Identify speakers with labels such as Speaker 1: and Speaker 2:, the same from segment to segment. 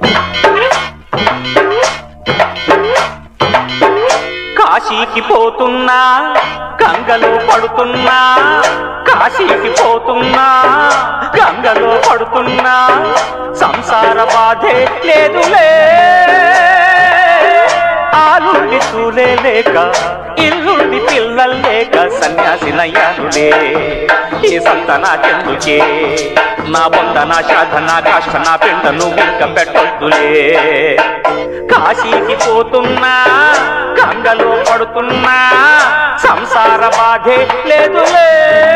Speaker 1: కాశీకి పోతున్నా గంగలో పడుతున్నా కాశీకి పోతున్నా గంగలో పడుతున్నా సంసార బాధే లేదులే ఆలుండి చూలే లేక ఇల్లుండి పిల్లలు లేక సన్యాసినయ్యానులే ఈ సంత నాకెందుకే నా బొంద నా శ్రద్ధ నా కాష్ట నా పిండ నువ్వు ఇంకా పెట్టొద్దులే కాశీకి పోతున్నా గంగలో పడుతున్నా సంసార బాధే లేదులే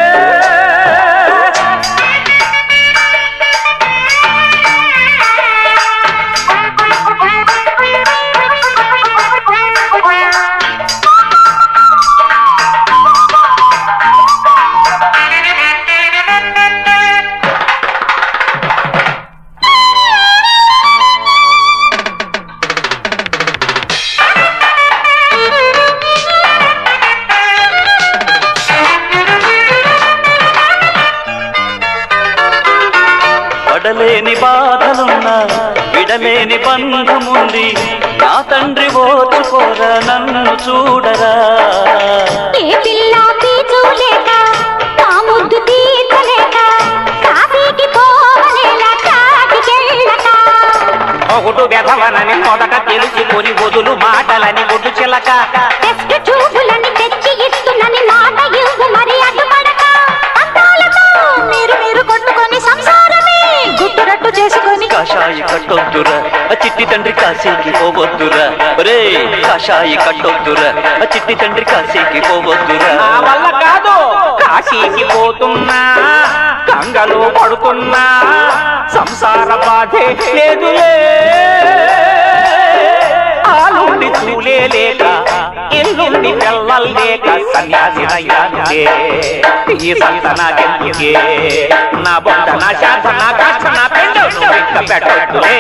Speaker 1: పడలేని బాధలున్నా విడలేని బంధముంది నా తండ్రి ఓచుకోరా నన్ను చూడరా
Speaker 2: ఏ పిల్ల తీర్చులేక ఆ ముద్దు తీర్చలేక కాశీకి పోవనేలా కాటికెళ్ళక
Speaker 1: ఒకడు వెధవనని మొదట తెలుసుకొని వదులు మాటలని ఒడ్డు చిలక
Speaker 2: టెస్ట్ చూపులని తెచ్చి ఇస్తున్నని మాట ఇవ్వు మరి అడ్డుపడక అందాలతో మీరు మీరు కొట్టుకొని సంసారమే గుట్టురట్టు చేసుకొని
Speaker 3: కాషాయి కట్టొద్దురా ఆ చిట్టి తండ్రి కాశీకి పోవద్దురా ఒరే కాషాయి కట్టొద్దురా ఆ చిట్టి తండ్రి కాశీకి పోవద్దురా
Speaker 1: నా వల్ల కాదు కాశీకి పోతున్నా గంగలో పడుతున్నా సంసార బాధే లేదులే ఆలుండి చూలే లేక ఇల్లుండి పిల్లలు లేక సన్యాసినయ్యానులే ఈ సంత నాకెందుకే నా బొంద నా శాంత నా కాష్ట నా పెండ నువ్వు ఇంకా పెట్టొద్దులే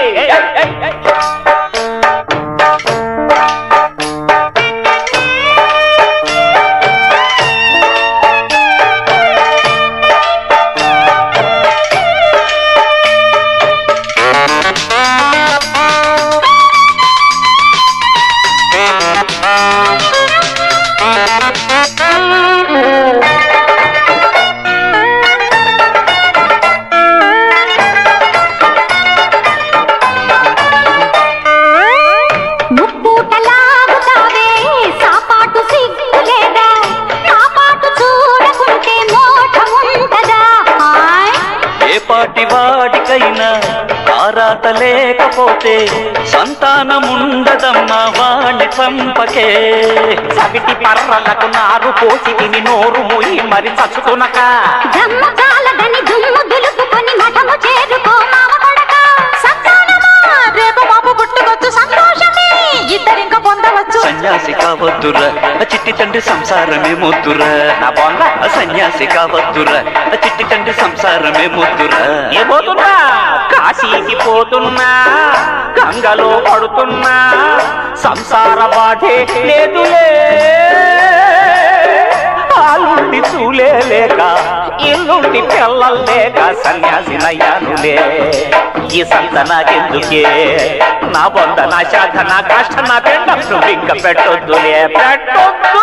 Speaker 2: ముప్పూటలాగుతావే సాపాటు సిగ్గు లేదా కాపాటు చూడకుంటే మోఠం ఉంటదా హాయ్
Speaker 3: ఏ పాటి వాడికైనా ఆరాట లేకపోతే సంతానముండదమ్మా వాణ్ణి చంపకే
Speaker 1: సవిటి పర్రలకు నారు పోసి తిని నోరు మూయి మరి చచ్చుకునక
Speaker 2: దమ్ము చాలదని దుమ్ము దులుపుకొని మఠము చేరుకో మామ కొడక సంతానమా రేపు మాపు పుట్టుకొచ్చు సంతోషమే ఇద్దరింక పొందవచ్చు
Speaker 3: సన్యాసి కావద్దురా ఆ చిట్టి తండ్రి సంసారమే ముద్దురా
Speaker 1: నా బొంద
Speaker 3: ఆ సన్యాసి కావద్దురా ఆ చిట్టి తండ్రి సంసారమే ముద్దురా
Speaker 1: ఏ పోతున్నా కాశీకి పోతున్నా గంగలో పడుతున్నా సంసార బాధే లేదులే ఆలుండి చూలే లేక ఇల్లుండి పిల్లలు లేక సన్యాసినయ్యానులే ఈ సంత నాకెందుకే నా బొంద నా శాఖ నా కాష్ట నా పెండ నువ్వు ఇంకా పెట్టొద్దులే పెట్టొద్దు